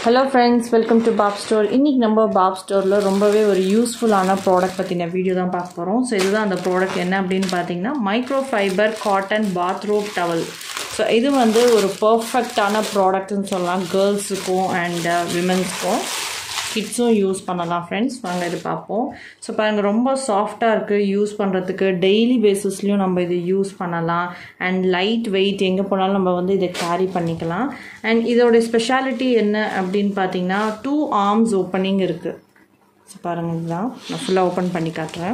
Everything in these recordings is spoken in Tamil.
hello friends welcome to pop store இன்றைக்கி நம்ம பாப் ஸ்டோரில் ரொம்பவே ஒரு யூஸ்ஃபுல்லான ப்ராடக்ட் பற்றின வீடியோ தான் பார்க்க போகிறோம் ஸோ இதுதான் அந்த ப்ராடக்ட் என்ன அப்படின்னு பார்த்தீங்கன்னா micro fibre cotton bathroom towel so இது வந்து ஒரு பர்ஃபெக்டான ப்ராடக்ட்னு சொல்லலாம் கேர்ள்ஸுக்கும் அண்ட் விமென்ஸ்க்கும் கிட்ஸும் யூஸ் பண்ணலாம் ஃப்ரெண்ட்ஸ் வாங்க இது பார்ப்போம் ஸோ பாருங்கள் ரொம்ப சாஃப்டாக இருக்குது யூஸ் பண்ணுறதுக்கு டெய்லி பேசிஸ்லேயும் நம்ம இது யூஸ் பண்ணலாம் அண்ட் லைட் வெயிட் எங்கே போனாலும் நம்ம வந்து இதை கேரி பண்ணிக்கலாம் அண்ட் இதோட ஸ்பெஷாலிட்டி என்ன அப்படின்னு பார்த்தீங்கன்னா டூ ஆர்ம்ஸ் ஓப்பனிங் இருக்குது ஸோ பாருங்கள் இதுதான் நான் ஃபுல்லாக ஓப்பன் பண்ணி காட்டுறேன்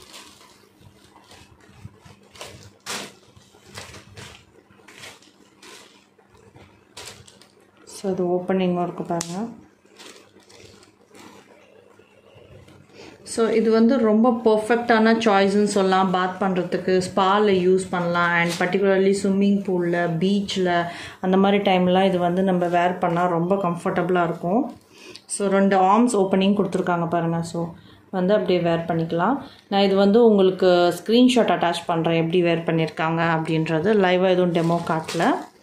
ஸோ இது ஓப்பனிங்கும் இருக்குது பாருங்கள் ஸோ இது வந்து ரொம்ப பர்ஃபெக்டான சாய்ஸ்ன்னு சொல்லலாம் பாத் பண்ணுறதுக்கு ஸ்பாவில் யூஸ் பண்ணலாம் அண்ட் பர்டிகுலர்லி ஸ்விம்மிங் பூலில் பீச்சில் அந்த மாதிரி டைம்லாம் இது வந்து நம்ம வேர் பண்ணால் ரொம்ப கம்ஃபர்டபுளாக இருக்கும் ஸோ ரெண்டு ஆர்ம்ஸ் ஓப்பனிங் கொடுத்துருக்காங்க பாருங்கள் ஸோ வந்து அப்படியே வேர் பண்ணிக்கலாம் நான் இது வந்து உங்களுக்கு ஸ்க்ரீன்ஷாட் அட்டாச் பண்ணுறேன் எப்படி வேர் பண்ணியிருக்காங்க அப்படின்றது லைவாக எதுவும் டெமோ காட்டல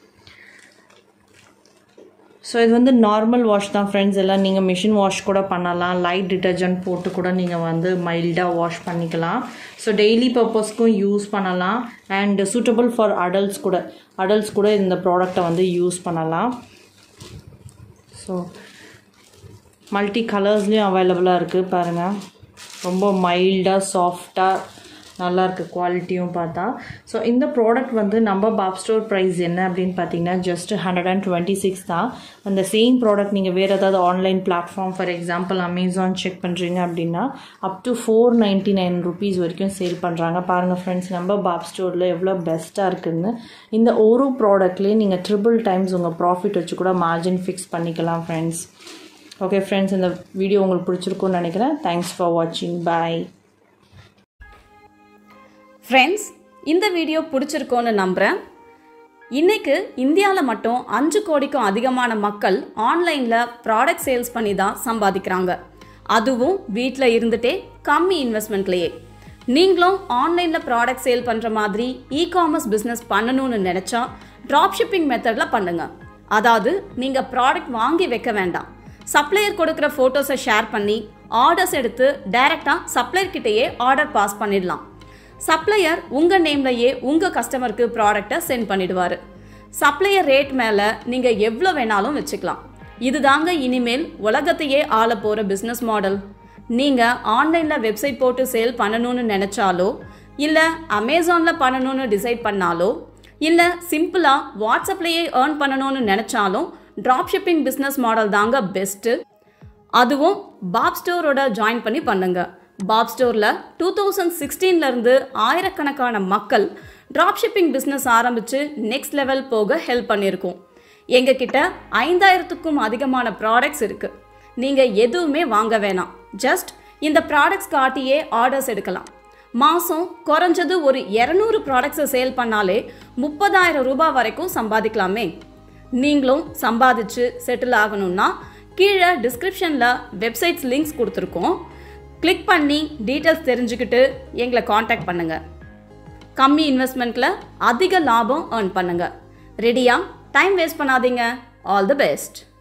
ஸோ இது வந்து நார்மல் வாஷ் தான் ஃப்ரெண்ட்ஸ் எல்லாம் நீங்கள் மிஷின் வாஷ் கூட பண்ணலாம் லைட் டிட்டர்ஜென்ட் போட்டு கூட நீங்கள் வந்து மைல்டாக வாஷ் பண்ணிக்கலாம் ஸோ டெய்லி பர்பஸ்க்கும் யூஸ் பண்ணலாம் அண்ட் சூட்டபிள் ஃபார் அடல்ட்ஸ் கூட அடல்ட்ஸ் கூட இந்த ப்ராடக்டை வந்து யூஸ் பண்ணலாம் ஸோ மல்டி கலர்ஸ்லேயும் அவைலபிளாக இருக்குது பாருங்கள் ரொம்ப மைல்டாக சாஃப்டாக நல்லா இருக்குது குவாலிட்டியும் பார்த்தா ஸோ இந்த ப்ராடக்ட் வந்து நம்ம பாப் ஸ்டோர் ப்ரைஸ் என்ன அப்படின்னு பார்த்தீங்கன்னா just hundred and twenty six தான் அந்த சேம் ப்ராடக்ட் நீங்கள் வேறு ஏதாவது online platform for example Amazon check பண்ணுறீங்க அப்படின்னா up to four ninety nine rupees வரைக்கும் சேல் பண்ணுறாங்க பாருங்கள் ஃப்ரெண்ட்ஸ் நம்ம பாப் ஸ்டோரில் எவ்வளோ பெஸ்ட்டாக இருக்குதுன்னு இந்த ஒரு ப்ராடக்ட்லேயே நீங்கள் ட்ரிபிள் டைம்ஸ் உங்கள் ப்ராஃபிட் வச்சு கூட மார்ஜின் ஃபிக்ஸ் பண்ணிக்கலாம் ஃப்ரெண்ட்ஸ் ஓகே ஃப்ரெண்ட்ஸ் இந்த வீடியோ உங்களுக்கு பிடிச்சிருக்கும்னு நினைக்கிறேன் தேங்க்ஸ் ஃபார் வாட்சிங் பாய் ஃப்ரெண்ட்ஸ் இந்த வீடியோ பிடிச்சிருக்கோன்னு நம்புகிறேன் இன்னைக்கு இந்தியாவில் மட்டும் அஞ்சு கோடிக்கும் அதிகமான மக்கள் ஆன்லைனில் ப்ராடக்ட் சேல்ஸ் பண்ணி தான் சம்பாதிக்கிறாங்க அதுவும் வீட்டில் இருந்துட்டே கம்மி இன்வெஸ்ட்மெண்ட்லேயே நீங்களும் ஆன்லைனில் ப்ராடக்ட் சேல் பண்ணுற மாதிரி இ காமர்ஸ் பிஸ்னஸ் பண்ணணும்னு நினச்சா ட்ராப் ஷிப்பிங் மெத்தடில் பண்ணுங்கள் அதாவது நீங்கள் ப்ராடக்ட் வாங்கி வைக்க வேண்டாம் சப்ளையர் கொடுக்குற ஃபோட்டோஸை ஷேர் பண்ணி ஆர்டர்ஸ் எடுத்து டைரெக்டாக சப்ளையர் கிட்டேயே ஆர்டர் பாஸ் பண்ணிடலாம் சப்ளையர் உங்கள் நேம்லையே உங்கள் கஸ்டமருக்கு ப்ராடக்டை சென்ட் பண்ணிடுவார் சப்ளையர் ரேட் மேலே நீங்கள் எவ்வளோ வேணாலும் வச்சுக்கலாம் இதுதாங்க இனிமேல் உலகத்தையே ஆள போகிற பிஸ்னஸ் மாடல் நீங்கள் ஆன்லைனில் வெப்சைட் போட்டு சேல் பண்ணணும்னு நினச்சாலோ இல்லை அமேசானில் பண்ணணும்னு டிசைட் பண்ணாலோ இல்லை சிம்பிளாக வாட்ஸ்அப்லேயே ஏர்ன் பண்ணணும்னு நினச்சாலும் ட்ராப் ஷிப்பிங் பிஸ்னஸ் மாடல் தாங்க பெஸ்ட்டு அதுவும் பாப் ஸ்டோரோட ஜாயின் பண்ணி பண்ணுங்க பாப் ஸ்டோரில் டூ தௌசண்ட் சிக்ஸ்டீன்லேருந்து ஆயிரக்கணக்கான மக்கள் ட்ராப் ஷிப்பிங் பிஸ்னஸ் ஆரம்பித்து நெக்ஸ்ட் லெவல் போக ஹெல்ப் பண்ணியிருக்கோம் எங்ககிட்ட ஐந்தாயிரத்துக்கும் அதிகமான ப்ராடக்ட்ஸ் இருக்குது நீங்கள் எதுவுமே வாங்க வேணாம் ஜஸ்ட் இந்த ப்ராடக்ட்ஸ் காட்டியே ஆர்டர்ஸ் எடுக்கலாம் மாதம் குறைஞ்சது ஒரு இரநூறு ப்ராடக்ட்ஸை சேல் பண்ணாலே முப்பதாயிரம் ரூபாய் வரைக்கும் சம்பாதிக்கலாமே நீங்களும் சம்பாதிச்சு செட்டில் ஆகணும்னா கீழே டிஸ்கிரிப்ஷனில் வெப்சைட்ஸ் லிங்க்ஸ் கொடுத்துருக்கோம் கிளிக் பண்ணி டீட்டெயில்ஸ் தெரிஞ்சுக்கிட்டு எங்களை காண்டாக்ட் பண்ணுங்கள் கம்மி இன்வெஸ்ட்மெண்ட்டில் அதிக லாபம் ஏர்ன் பண்ணுங்கள் ரெடியா டைம் வேஸ்ட் பண்ணாதீங்க ஆல் தி பெஸ்ட்